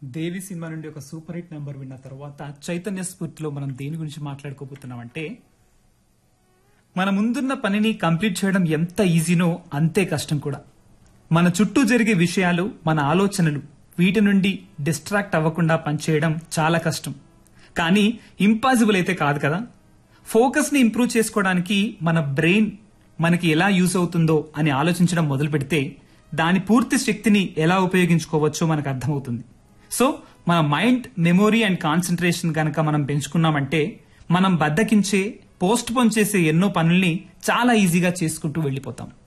దేవి cinema నుండి ఒక super hit number విన్న తర్వాత చైతన్య స్ఫూర్తిలో మనం దేని గురించి మాట్లాడుకోబోతున్నామంటే మన ముందున్న పనిని కంప్లీట్ చేయడం ఎంత ఈజీనో అంతే కష్టం కూడా మన చుట్టూ జరిగే విషయాలు మన ఆలోచనలు వీటి నుండి డిస్ట్రాక్ట్ అవ్వకుండా పనిచేయడం చాలా కష్టం కానీ ఇంపాసిబుల్ అయితే కాదు కదా ఫోకస్ ని ఇంప్రూవ్ చేసుకోవడానికి మన బ్రెయిన్ మనకి ఎలా యూస్ అవుతుందో అని ఆలోచించడం మొదలు పెడితే దాని పూర్తి శక్తిని ఎలా ఉపయోగించుకోవచ్చో మనకు అర్థమవుతుంది సో మన మైండ్ మెమొరీ అండ్ కాన్సన్ట్రేషన్ కనుక మనం పెంచుకున్నామంటే మనం బద్దకించే పోస్ట్ పోన్ చేసే ఎన్నో పనుల్ని చాలా ఈజీగా చేసుకుంటూ వెళ్ళిపోతాం